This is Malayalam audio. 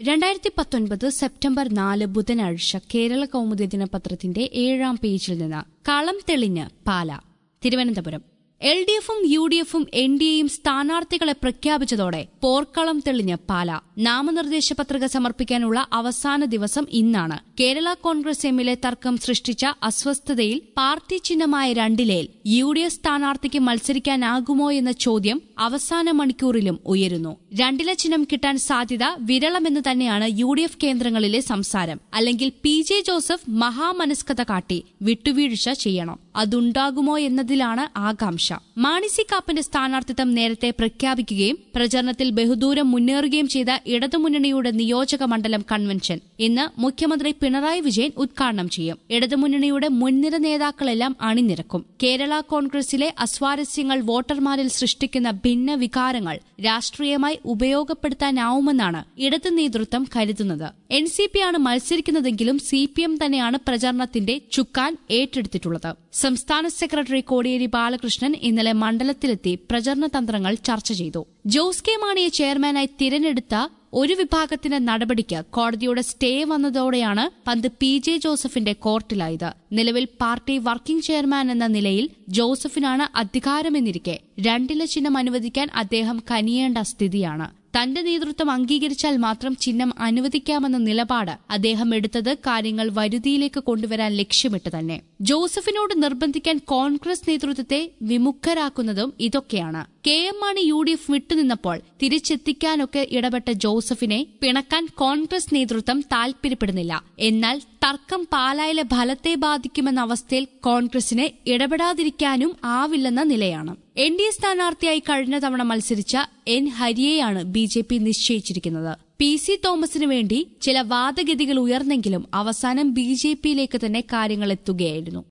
രണ്ടായിരത്തി പത്തൊൻപത് സെപ്റ്റംബർ നാല് ബുധനാഴ്ച കേരള കൗമുദി ദിനപത്രത്തിന്റെ ഏഴാം പേജിൽ നിന്ന് കളം തെളിഞ്ഞ് പാല തിരുവനന്തപുരം എൽ ഡി എഫും യു ഡി എഫും എൻ ഡി എയും സ്ഥാനാർത്ഥികളെ പ്രഖ്യാപിച്ചതോടെ പോർക്കളം തെളിഞ്ഞ് പാല നാമനിർദ്ദേശ പത്രിക സമർപ്പിക്കാനുള്ള അവസാന ദിവസം ഇന്നാണ് കേരള കോൺഗ്രസ് എമ്മിലെ തർക്കം സൃഷ്ടിച്ച അസ്വസ്ഥതയിൽ പാർട്ടി ചിഹ്നമായ രണ്ടിലേൽ യു ഡി എഫ് സ്ഥാനാർത്ഥിക്ക് മത്സരിക്കാനാകുമോ എന്ന ചോദ്യം അവസാന മണിക്കൂറിലും ഉയരുന്നു രണ്ടിലെ ചിഹ്നം കിട്ടാൻ സാധ്യത വിരളമെന്ന് തന്നെയാണ് യു ഡി എഫ് കേന്ദ്രങ്ങളിലെ സംസാരം അല്ലെങ്കിൽ പി ജെ ജോസഫ് മഹാമനസ്കത കാട്ടി വിട്ടുവീഴ്ച ചെയ്യണം അതുണ്ടാകുമോ എന്നതിലാണ് ആകാംക്ഷ മാണി സി കാപ്പന്റെ സ്ഥാനാർത്ഥിത്വം നേരത്തെ പ്രഖ്യാപിക്കുകയും പ്രചരണത്തിൽ ബഹുദൂരം മുന്നേറുകയും ചെയ്ത ഇടതുമുന്നണിയുടെ നിയോജക മണ്ഡലം കൺവെൻഷൻ ഇന്ന് മുഖ്യമന്ത്രി പിണറായി വിജയൻ ഉദ്ഘാടനം ചെയ്യും ഇടതുമുന്നണിയുടെ മുൻനിര നേതാക്കളെല്ലാം അണിനിരക്കും കേരള കോൺഗ്രസിലെ അസ്വാരസ്യങ്ങൾ വോട്ടർമാരിൽ സൃഷ്ടിക്കുന്ന ഭിന്ന വികാരങ്ങൾ രാഷ്ട്രീയമായി ഉപയോഗപ്പെടുത്താനാവുമെന്നാണ് ഇടത് നേതൃത്വം കരുതുന്നത് എൻ സി പി ആണ് മത്സരിക്കുന്നതെങ്കിലും സി പി എം തന്നെയാണ് പ്രചരണത്തിന്റെ ചുക്കാൻ ഏറ്റെടുത്തിട്ടുള്ളത് സംസ്ഥാന സെക്രട്ടറി കോടിയേരി ബാലകൃഷ്ണൻ ഇന്നലെ മണ്ഡലത്തിലെത്തി പ്രചരണ തന്ത്രങ്ങൾ ചർച്ച ചെയ്തു ജോസ് കെ മാണിയെ ചെയർമാനായി തിരഞ്ഞെടുത്ത ഒരു വിഭാഗത്തിന്റെ നടപടിക്ക് കോടതിയുടെ സ്റ്റേ വന്നതോടെയാണ് പന്ത് പി ജെ ജോസഫിന്റെ കോർട്ടിലായത് നിലവിൽ പാർട്ടി വർക്കിംഗ് ചെയർമാൻ എന്ന നിലയിൽ ജോസഫിനാണ് അധികാരമെന്നിരിക്കെ രണ്ടില ചിഹ്നം അനുവദിക്കാൻ അദ്ദേഹം കനിയേണ്ട സ്ഥിതിയാണ് തന്റെ നേതൃത്വം അംഗീകരിച്ചാൽ മാത്രം ചിഹ്നം അനുവദിക്കാമെന്ന നിലപാട് അദ്ദേഹം എടുത്തത് കാര്യങ്ങൾ വരുതിയിലേക്ക് കൊണ്ടുവരാൻ ലക്ഷ്യമിട്ട് തന്നെ ജോസഫിനോട് നിർബന്ധിക്കാൻ കോൺഗ്രസ് നേതൃത്വത്തെ വിമുഖരാക്കുന്നതും ഇതൊക്കെയാണ് K M Mani U D F വിട്ടുനിന്നപ്പോൾ തിരിച്ചെത്തിക്കാനൊക്കെ ഇടപെട്ട ജോസഫിനെ പിണക്കാൻ കോൺഗ്രസ് നേതൃത്വം താൽപര്യപ്പെടുന്നില്ല എന്നാൽ തർക്കം പാലായിലെ ഫലത്തെ ബാധിക്കുമെന്ന അവസ്ഥയിൽ കോൺഗ്രസിന് ഇടപെടാതിരിക്കാനും ആവില്ലെന്ന നിലയാണ് എൻ ഡി എ സ്ഥാനാർത്ഥിയായി കഴിഞ്ഞ തവണ മത്സരിച്ച എൻ ഹരിയെയാണ് ബി ജെ പി നിശ്ചയിച്ചിരിക്കുന്നത് പി സി തോമസിനു വേണ്ടി ചില വാദഗതികൾ ഉയർന്നെങ്കിലും അവസാനം ബി ജെ പിയിലേക്ക് തന്നെ കാര്യങ്ങൾ എത്തുകയായിരുന്നു